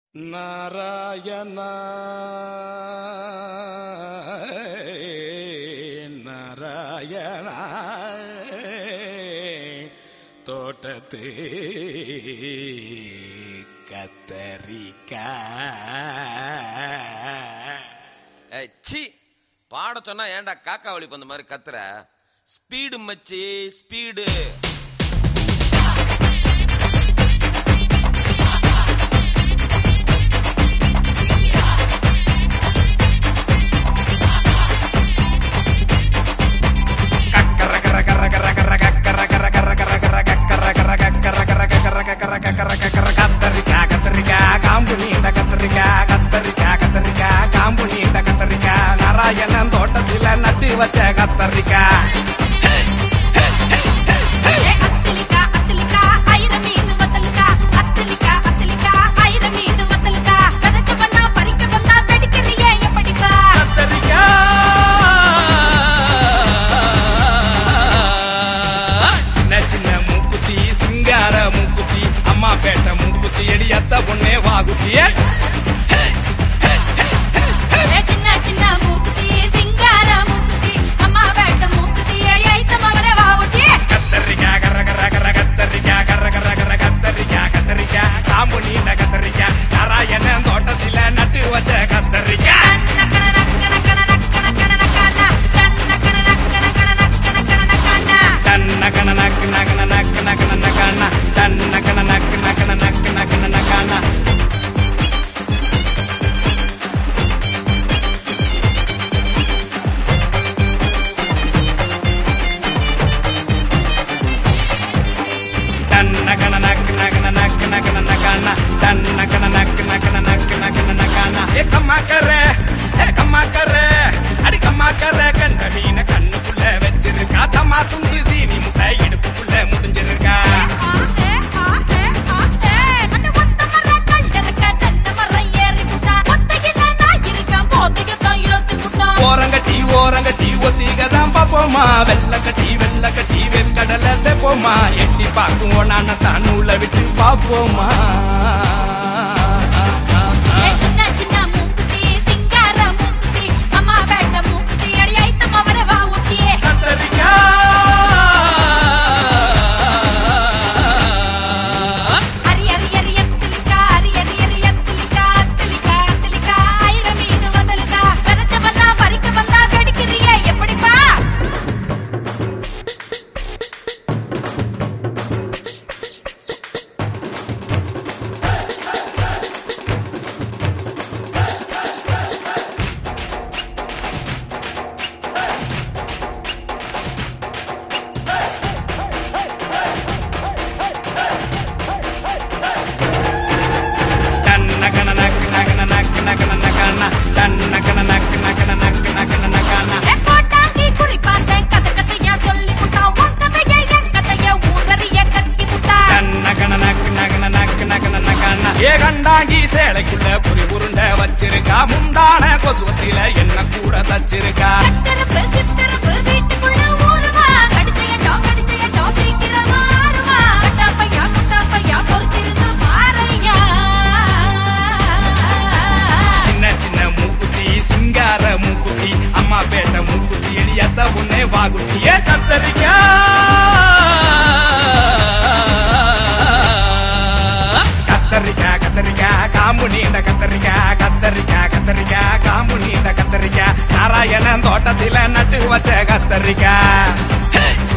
நாராயண நாராயண தோட்டத்து கத்தரிக்கா ஏய், சீ பாட சொன்னா ஏன்டா காக்கா வழி பந்த மாதிரி கத்துற ஸ்பீடு மச்சி ஸ்பீடு கத்தரிக்கா கத்தரிக்கா காம்பு நீண்ட கத்தரிக்கா கத்தரிக்கா கத்தரிக்கா காம்பு நீண்ட கத்தரிக்கா நாராயணன் தோட்டத்தில நட்டு வச்ச கத்தரிக்கா ஏ அத்திலிக்கா அத்திலிக்கா ஐர மீன் வத்தலுக்கா அத்திலிக்கா அத்திலிக்கா ஐர மீன் வத்தலுக்கா கதச்ச பண்ணா பறிக்க வந்தா வெடிக்கிறியே எப்படிப்பா கத்தரிக்கா சின்ன சின்ன மூக்குத்தி சிங்கார மூக்குத்தி அம்மா பேட்ட மூக்குத்தி எடி அத்த பொண்ணே வாகுத்தியே ஏ சின்ன சின்ன மூக்குத்தி சிங்கார மூக்குத்தி அம்மா வேட்ட மூக்குத்தி ஐத்த மவரே வாவுட்டி கத்தரிக்கா கர கர கர கத்தரிக்கா கர கர கர கத்தரிக்கா கத்தரிக்கா காம்பு நீண்ட கத்தரிக்கா நாராயணன் தோட்டத்தில நட்டு வச்ச கத்தரிக்கா நக்கன நக்கன நக்கன நக்கன நக்கன நக்கன நக்கன நக்கன நக்கன தன்ன கண நக்கு நகன நக்கு நகன நக்கானா தன்ன கண நக்கு நக்கன நக்கு நக்கன நக்கானா தன்ன கண நக்கு நகன நக்கு நகன நக்கானா தன்ன கண நக்கு நக்கன நக்கு நக்கன நக்கானா ஏ கம்மா கர ஏ கம்மா கர அடி கம்மா கர கண்ட மீன கண்ணுக்குள்ள வச்சிருக்கா தம்மா துண்டி சீனி முட்டை இடுப்புக்குள்ள முடிஞ்சிருக்கா ஏ ஆ ஏ ஆ ஏ அந்த ஒத்த மர கல்லறக்க தன்ன மர ஏறி புட்டா ஒத்தையில நான் இருக்கேன் போதைய தான் இழுத்து புட்டா ஓரங்கட்டி ஓரங்கட்டி ஒத்திகதான் பாப்போமா வெள்ள கட்டி வெள்ள கட்டி வெற்கடல செப்போமா எட்டி பாக்குவோம் நான தான் நூலை விட்டு பாப்போமா ஏ சின்ன சின்ன மூக்குத்தி சிங்கார மூக்குத்தி அம்மா வேட்ட மூக்குத்தி அடி ஐத்த மவரே வாவுட்டியே கத்தரிக்கா அரி அரி அரி அத்திலிக்கா அரி அரி அரி அத்திலிக்கா அத்திலிக்கா அத்திலிக்கா ஐர மீன் வதலுக்கா கதச்ச வந்தா பறிக்க வந்தா வெடிக்கிறியே எப்படிப்பா தன்ன கண நக்கு நகன நக்கு நகன நக்கானா தன்ன கண நக்கு நகன நக்கு நகன நக்கானா ஏ கோட்டாங்கி குறிப்பாந்தேன் கதை கதையா சொல்லி புட்டா உன் கதைய என் கதைய ஊரறிய கத்தி புட்டா தன்ன கண நக்கு நகன நக்கு நகன நக்கானா ஏ கண்டாங்கி சேலைக்குள்ள பொறி உருண்டை வச்சிருக்கா முந்தான கொசுவத்தில என்ன கூட தச்சிருக்கா கட்டரப்பு சித்தரப்பு வீட்டுக்குள்ள ஊருவா கடிச்சையட்டோ கடிச்சையட்டோ சீக்கிரமா ஆறுவா கட்டாப்பையா குட்டாப்பையா பொறுத்திருந்து பாறையா சின்ன சின்ன மூக்குத்தி சிங்கார மூக்குத்தி அம்மா பேட்ட மூக்குத்தி எளியத்த உன்னே வாகுட்டியே கத்தரிக்கா கத்தரிக்கா கத்தரிக்கா காம்பு நீண்ட கத்தரிக்கா கத்தரிக்கா கத்தரிக்கா காம்பு நீண்ட கத்தரிக்கா நாராயணன் தோட்டத்தில நட்டு வச்ச கத்தரிக்கா